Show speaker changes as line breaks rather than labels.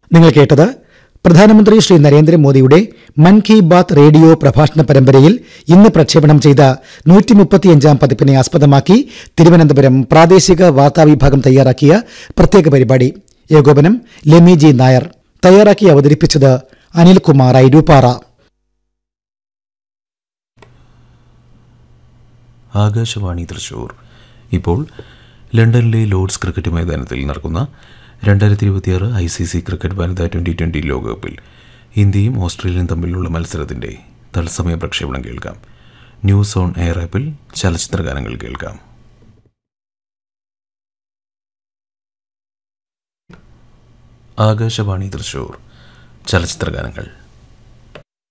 നിങ്ങൾ കേട്ടത് പ്രധാനമന്ത്രി ശ്രീ നരേന്ദ്രമോദിയുടെ മൻ കി ബാത്ത് റേഡിയോ പ്രഭാഷണ പരമ്പരയിൽ ഇന്ന് പ്രക്ഷേപണം ചെയ്ത നൂറ്റി മുപ്പത്തിയഞ്ചാം പതിപ്പിനെ ആസ്പദമാക്കി തിരുവനന്തപുരം പ്രാദേശിക വാർത്താ വിഭാഗം തയ്യാറാക്കിയ പ്രത്യേക പരിപാടി ഏകോപനം ലെമി ജി നായർ തയ്യാറാക്കി അവതരിപ്പിച്ചത് അനിൽകുമാർ ഐരൂപ്പാറ
ആകാശവാണി തൃശൂർ ഇപ്പോൾ ലണ്ടനിലെ ലോർഡ്സ് ക്രിക്കറ്റ് മൈതാനത്തിൽ നടക്കുന്ന രണ്ടായിരത്തി ഇരുപത്തിയാറ് ഐ സി സി ക്രിക്കറ്റ് വനിതാ ട്വൻ്റി ട്വൻ്റി ലോകകപ്പിൽ ഇന്ത്യയും ഓസ്ട്രേലിയയും തമ്മിലുള്ള മത്സരത്തിൻ്റെ തത്സമയ പ്രക്ഷേപണം കേൾക്കാം ന്യൂസ് ഓൺ എയർ ആപ്പിൽ ചലച്ചിത്ര ഗാനങ്ങൾ കേൾക്കാം ആകാശവാണി തൃശൂർ ചലച്ചിത്ര ഗാനങ്ങൾ